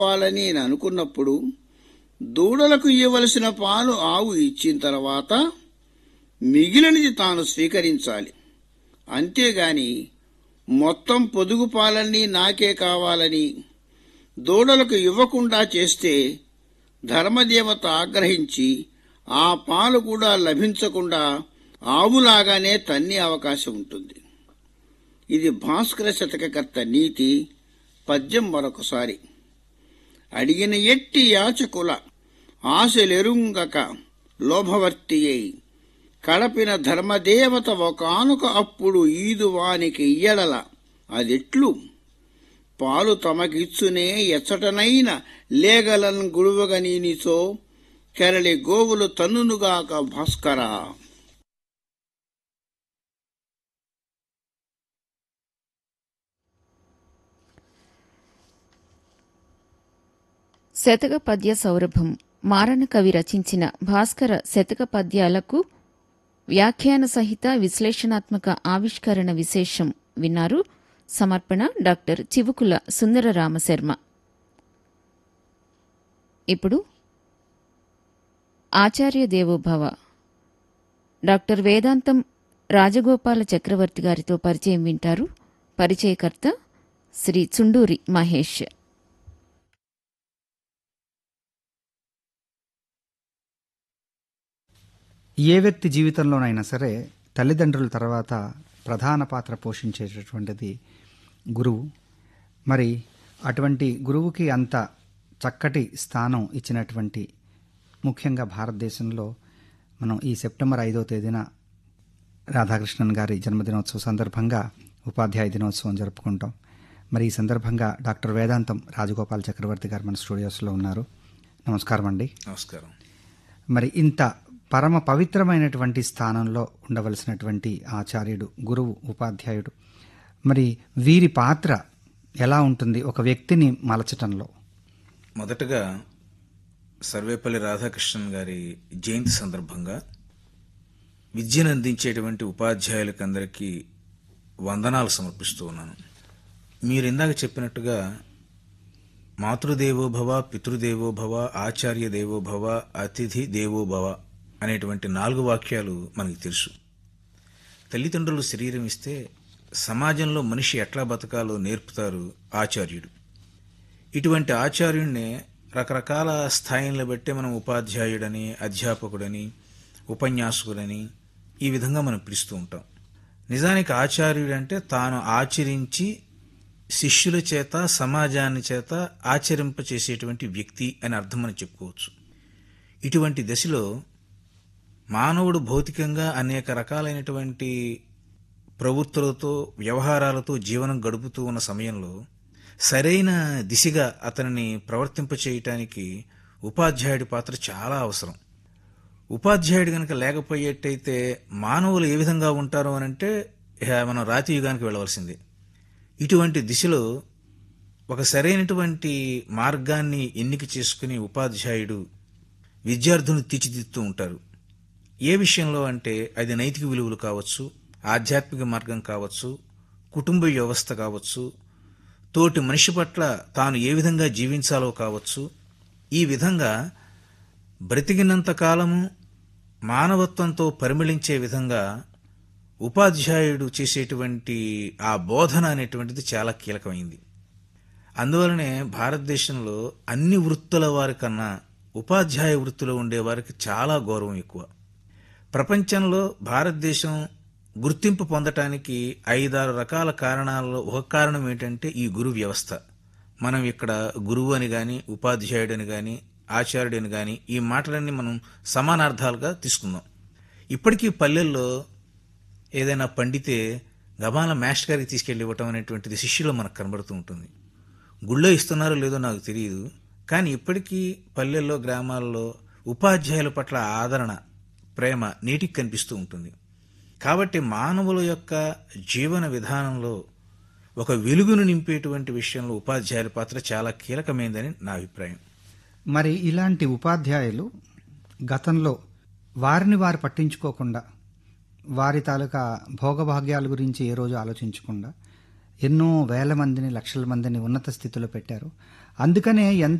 కావాలని నేను అనుకున్నప్పుడు దూడలకు ఇవ్వవలసిన పాలు ఆవు ఇచ్చిన తర్వాత మిగిలినది తాను స్వీకరించాలి అంతేగాని మొత్తం పొదుగు పాలన్నీ నాకే కావాలని దూడలకు ఇవ్వకుండా చేస్తే ధర్మదేవత ఆగ్రహించి ఆ పాలు కూడా లభించకుండా ఆవులాగానే తన్నే అవకాశం ఉంటుంది ఇది భాస్కర శతకకర్త నీతి పద్యం మరొకసారి అడిగిన ఎట్టి యాచకుల ఆశలెరుంగక లోభవర్తియై కడపిన ధర్మదేవత ఒకానుక అప్పుడు ఈదువానికి ఇయ్యడల అదెట్లు పాలు తమకిచ్చునే ఎచ్చటనైన లేగలన్ గుడువగనీనిచో కెరళి గోవులు తన్నునుగాక భాస్కరా శతక పద్య సౌరభం మారణ కవి రచించిన భాస్కర శతక పద్యాలకు వ్యాఖ్యాన సహిత విశ్లేషణాత్మక ఆవిష్కరణ విశేషం విన్నారు సమర్పణ డాక్టర్ చివుకుల సుందర రామశర్మ ఇప్పుడు ఆచార్య దేవోభవ డాక్టర్ వేదాంతం రాజగోపాల చక్రవర్తి గారితో పరిచయం వింటారు పరిచయకర్త శ్రీ చుండూరి మహేష్ ఏ వ్యక్తి జీవితంలోనైనా సరే తల్లిదండ్రుల తర్వాత ప్రధాన పాత్ర పోషించేటటువంటిది గురువు మరి అటువంటి గురువుకి అంత చక్కటి స్థానం ఇచ్చినటువంటి ముఖ్యంగా భారతదేశంలో మనం ఈ సెప్టెంబర్ ఐదో తేదీన రాధాకృష్ణన్ గారి జన్మదినోత్సవ సందర్భంగా ఉపాధ్యాయ దినోత్సవం జరుపుకుంటాం మరి ఈ సందర్భంగా డాక్టర్ వేదాంతం రాజగోపాల్ చక్రవర్తి గారు మన స్టూడియోస్లో ఉన్నారు నమస్కారం అండి నమస్కారం మరి ఇంత పరమ పవిత్రమైనటువంటి స్థానంలో ఉండవలసినటువంటి ఆచార్యుడు గురువు ఉపాధ్యాయుడు మరి వీరి పాత్ర ఎలా ఉంటుంది ఒక వ్యక్తిని మలచటంలో మొదటగా సర్వేపల్లి రాధాకృష్ణన్ గారి జయంతి సందర్భంగా విద్యను అందించేటువంటి ఉపాధ్యాయులకు అందరికీ వందనాలు సమర్పిస్తూ ఉన్నాను మీరు ఇందాక చెప్పినట్టుగా మాతృదేవోభవ పితృదేవోభవ ఆచార్య దేవోభవ అతిథి దేవోభవ అనేటువంటి నాలుగు వాక్యాలు మనకి తెలుసు తల్లిదండ్రులు శరీరం ఇస్తే సమాజంలో మనిషి ఎట్లా బతకాలో నేర్పుతారు ఆచార్యుడు ఇటువంటి ఆచార్యుడిని రకరకాల స్థాయిలను బట్టి మనం ఉపాధ్యాయుడని అధ్యాపకుడని ఉపన్యాసకుడని ఈ విధంగా మనం పిలుస్తూ ఉంటాం నిజానికి ఆచార్యుడు అంటే తాను ఆచరించి శిష్యుల చేత సమాజాన్ని చేత ఆచరింపచేసేటువంటి వ్యక్తి అని అర్థం మనం చెప్పుకోవచ్చు ఇటువంటి దశలో మానవుడు భౌతికంగా అనేక రకాలైనటువంటి ప్రవృత్తులతో వ్యవహారాలతో జీవనం గడుపుతూ ఉన్న సమయంలో సరైన దిశగా అతనిని ప్రవర్తింపచేయటానికి ఉపాధ్యాయుడి పాత్ర చాలా అవసరం ఉపాధ్యాయుడు కనుక లేకపోయేట్టయితే మానవులు ఏ విధంగా ఉంటారు అనంటే ఇహ మనం రాతి యుగానికి వెళ్ళవలసిందే ఇటువంటి దిశలో ఒక సరైనటువంటి మార్గాన్ని ఎన్నిక చేసుకుని ఉపాధ్యాయుడు విద్యార్థులను తీర్చిదిద్దుతూ ఉంటారు ఏ విషయంలో అంటే అది నైతిక విలువలు కావచ్చు ఆధ్యాత్మిక మార్గం కావచ్చు కుటుంబ వ్యవస్థ కావచ్చు తోటి మనిషి పట్ల తాను ఏ విధంగా జీవించాలో కావచ్చు ఈ విధంగా బ్రతికినంత కాలము మానవత్వంతో పరిమళించే విధంగా ఉపాధ్యాయుడు చేసేటువంటి ఆ బోధన అనేటువంటిది చాలా కీలకమైంది అందువలనే భారతదేశంలో అన్ని వృత్తుల వారి కన్నా ఉపాధ్యాయ వృత్తిలో ఉండేవారికి చాలా గౌరవం ఎక్కువ ప్రపంచంలో భారతదేశం గుర్తింపు పొందటానికి ఐదారు రకాల కారణాలలో ఒక కారణం ఏంటంటే ఈ గురు వ్యవస్థ మనం ఇక్కడ గురువు అని గాని ఉపాధ్యాయుడని గాని ఆచార్యుడని గాని ఈ మాటలన్నీ మనం సమానార్థాలుగా తీసుకుందాం ఇప్పటికీ పల్లెల్లో ఏదైనా పండితే గబాల మాస్టర్ గారికి తీసుకెళ్ళి ఇవ్వటం అనేటువంటిది శిష్యులో మనకు కనబడుతూ ఉంటుంది గుళ్ళో ఇస్తున్నారో లేదో నాకు తెలియదు కానీ ఇప్పటికీ పల్లెల్లో గ్రామాల్లో ఉపాధ్యాయుల పట్ల ఆదరణ ప్రేమ నీటికి కనిపిస్తూ ఉంటుంది కాబట్టి మానవుల యొక్క జీవన విధానంలో ఒక వెలుగును నింపేటువంటి విషయంలో ఉపాధ్యాయుల పాత్ర చాలా కీలకమైందని నా అభిప్రాయం మరి ఇలాంటి ఉపాధ్యాయులు గతంలో వారిని వారు పట్టించుకోకుండా వారి తాలూకా భోగభాగ్యాల గురించి ఏ రోజు ఆలోచించకుండా ఎన్నో వేల మందిని లక్షల మందిని ఉన్నత స్థితిలో పెట్టారు అందుకనే ఎంత